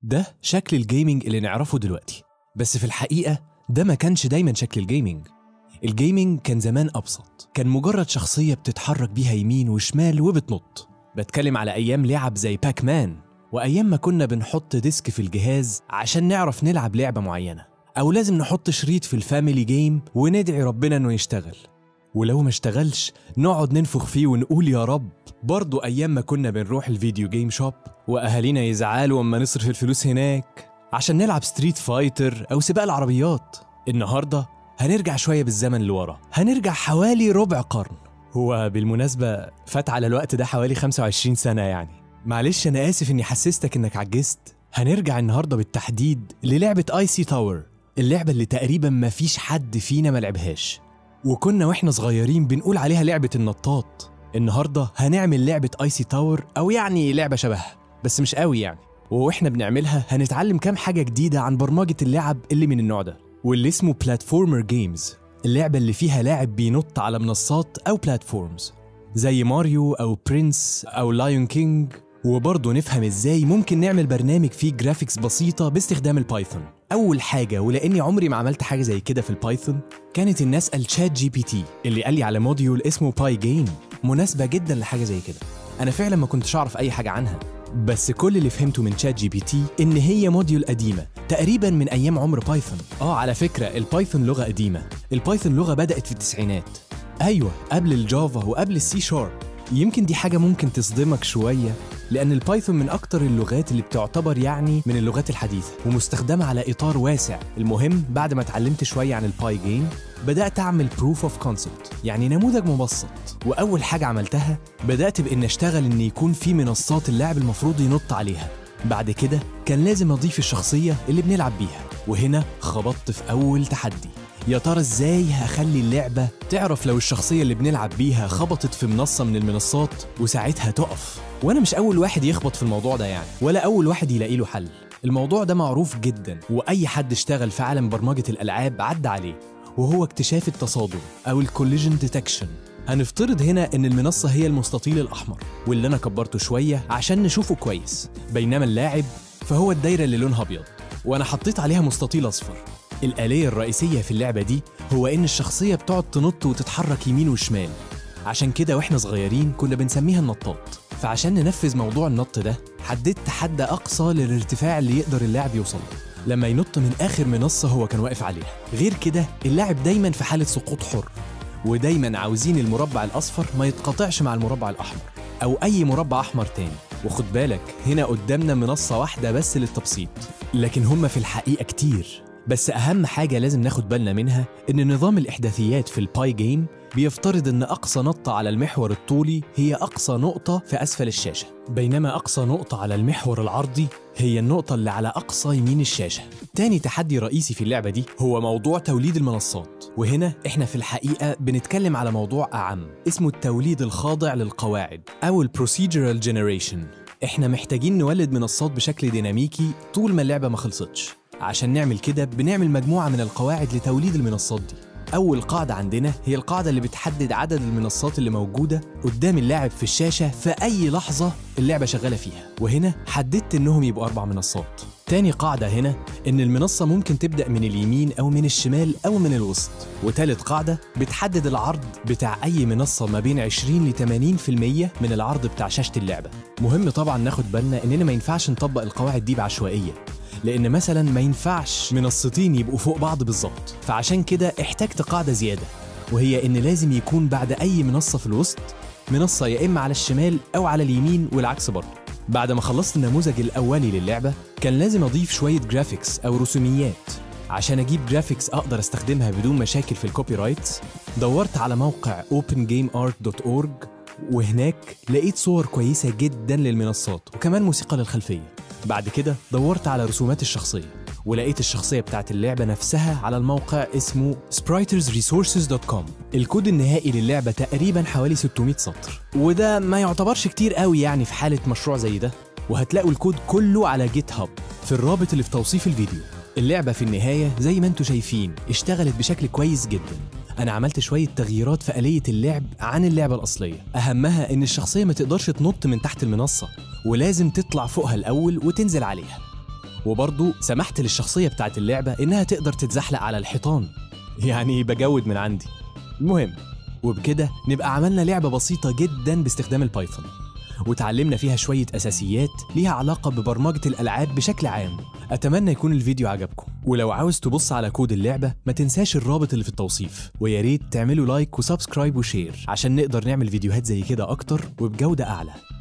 ده شكل الجيمنج اللي نعرفه دلوقتي بس في الحقيقة ده ما كانش دايما شكل الجيمنج الجيمنج كان زمان أبسط كان مجرد شخصية بتتحرك بيها يمين وشمال وبتنط بتكلم على أيام لعب زي باك مان وأيام ما كنا بنحط ديسك في الجهاز عشان نعرف نلعب لعبة معينة أو لازم نحط شريط في الفاميلي جيم وندعي ربنا إنه يشتغل ولو ما اشتغلش نقعد ننفخ فيه ونقول يا رب برضو أيام ما كنا بنروح الفيديو جيم شوب وأهالينا يزعلوا أما نصرف الفلوس هناك عشان نلعب ستريت فايتر أو سباق العربيات النهاردة هنرجع شوية بالزمن لورا هنرجع حوالي ربع قرن هو بالمناسبة فات على الوقت ده حوالي 25 سنة يعني معلش أنا آسف إني حسستك إنك عجزت هنرجع النهاردة بالتحديد للعبة آي سي تاور اللعبة اللي تقريبا مفيش حد فينا ما لعبهاش وكنا واحنا صغيرين بنقول عليها لعبة النطاط النهاردة هنعمل لعبة اي سي تاور او يعني لعبة شبهها بس مش قوي يعني واحنا بنعملها هنتعلم كام حاجة جديدة عن برمجة اللعب اللي من النوع ده واللي اسمه بلاتفورمر جيمز اللعبة اللي فيها لاعب بينط على منصات او بلاتفورمز زي ماريو او برنس او لايون كينج وبرضه نفهم ازاي ممكن نعمل برنامج فيه جرافيكس بسيطة باستخدام البايثون أول حاجة ولأني عمري ما عملت حاجة زي كده في البايثون كانت الناس الشات جي بي تي اللي قال لي على موديول اسمه باي جيم مناسبة جدا لحاجة زي كده أنا فعلا ما كنتش أعرف أي حاجة عنها بس كل اللي فهمته من شات جي بي تي إن هي موديول قديمة تقريبا من أيام عمر بايثون آه على فكرة البايثون لغة قديمة البايثون لغة بدأت في التسعينات أيوة قبل الجافا وقبل السي شارب يمكن دي حاجة ممكن تصدمك شوية لأن البايثون من أكتر اللغات اللي بتعتبر يعني من اللغات الحديثة ومستخدمة على إطار واسع المهم بعد ما اتعلمت شوية عن الباي جيم بدأت أعمل بروف اوف كونسبت يعني نموذج مبسط وأول حاجة عملتها بدأت بإن أشتغل إن يكون في منصات اللاعب المفروض ينط عليها بعد كده كان لازم أضيف الشخصية اللي بنلعب بيها وهنا خبطت في أول تحدي يا ترى ازاي هخلي اللعبة تعرف لو الشخصية اللي بنلعب بيها خبطت في منصة من المنصات وساعتها تقف وانا مش اول واحد يخبط في الموضوع ده يعني ولا اول واحد يلاقي له حل الموضوع ده معروف جدا واي حد اشتغل في عالم برمجة الالعاب عدى عليه وهو اكتشاف التصادم او الكوليجن ديتكشن هنفترض هنا ان المنصة هي المستطيل الاحمر واللي انا كبرته شوية عشان نشوفه كويس بينما اللاعب فهو الدايرة اللي لونها ابيض وانا حطيت عليها مستطيل اصفر الآلية الرئيسية في اللعبة دي هو إن الشخصية بتقعد تنط وتتحرك يمين وشمال عشان كده وإحنا صغيرين كنا بنسميها النطاط فعشان ننفذ موضوع النط ده حددت حد أقصى للارتفاع اللي يقدر اللاعب يوصل لما ينط من آخر منصة هو كان واقف عليها غير كده اللاعب دايما في حالة سقوط حر ودايما عاوزين المربع الأصفر ما يتقاطعش مع المربع الأحمر أو أي مربع أحمر تاني وخد بالك هنا قدامنا منصة واحدة بس للتبسيط لكن هما في الحقيقة كتير بس أهم حاجة لازم ناخد بالنا منها إن نظام الإحداثيات في الباي جيم بيفترض إن أقصى نقطة على المحور الطولي هي أقصى نقطة في أسفل الشاشة بينما أقصى نقطة على المحور العرضي هي النقطة اللي على أقصى يمين الشاشة تاني تحدي رئيسي في اللعبة دي هو موضوع توليد المنصات وهنا إحنا في الحقيقة بنتكلم على موضوع أعم اسمه التوليد الخاضع للقواعد أو البروسيجرال جنريشن إحنا محتاجين نولد منصات بشكل ديناميكي طول ما اللعبة ما خلصتش عشان نعمل كده بنعمل مجموعة من القواعد لتوليد المنصات دي أول قاعدة عندنا هي القاعدة اللي بتحدد عدد المنصات اللي موجودة قدام اللاعب في الشاشة في أي لحظة اللعبة شغالة فيها وهنا حددت إنهم يبقوا أربع منصات تاني قاعدة هنا إن المنصة ممكن تبدأ من اليمين أو من الشمال أو من الوسط وتالت قاعدة بتحدد العرض بتاع أي منصة ما بين 20 ل 80% من العرض بتاع شاشة اللعبة مهم طبعا ناخد بالنا إننا ما ينفعش نطبق القواعد دي بعشوائية لان مثلا ما ينفعش منصتين يبقوا فوق بعض بالظبط فعشان كده احتجت قاعده زياده وهي ان لازم يكون بعد اي منصه في الوسط منصه يا اما على الشمال او على اليمين والعكس برضه بعد ما خلصت النموذج الاولي للعبه كان لازم اضيف شويه جرافيكس او رسوميات عشان اجيب جرافيكس اقدر استخدمها بدون مشاكل في الكوبي رايتس دورت على موقع opengameart.org وهناك لقيت صور كويسه جدا للمنصات وكمان موسيقى للخلفيه بعد كده دورت على رسومات الشخصية ولقيت الشخصية بتاعت اللعبة نفسها على الموقع اسمه spritersresources.com الكود النهائي للعبة تقريبا حوالي 600 سطر وده ما يعتبرش كتير قوي يعني في حالة مشروع زي ده وهتلاقوا الكود كله على جيت هاب في الرابط اللي في توصيف الفيديو اللعبة في النهاية زي ما انتم شايفين اشتغلت بشكل كويس جدا أنا عملت شوية تغييرات في آلية اللعب عن اللعبة الأصلية أهمها إن الشخصية ما تقدرش تنط من تحت المنصة ولازم تطلع فوقها الأول وتنزل عليها وبرضه سمحت للشخصية بتاعت اللعبة إنها تقدر تتزحلق على الحيطان يعني بجود من عندي المهم وبكده نبقى عملنا لعبة بسيطة جدا باستخدام البايثون وتعلمنا فيها شوية أساسيات ليها علاقة ببرمجة الألعاب بشكل عام أتمنى يكون الفيديو عجبكم ولو عاوز تبص على كود اللعبة ما تنساش الرابط اللي في التوصيف ويا ريت تعملوا لايك وسبسكرايب وشير عشان نقدر نعمل فيديوهات زي كده أكتر وبجودة أعلى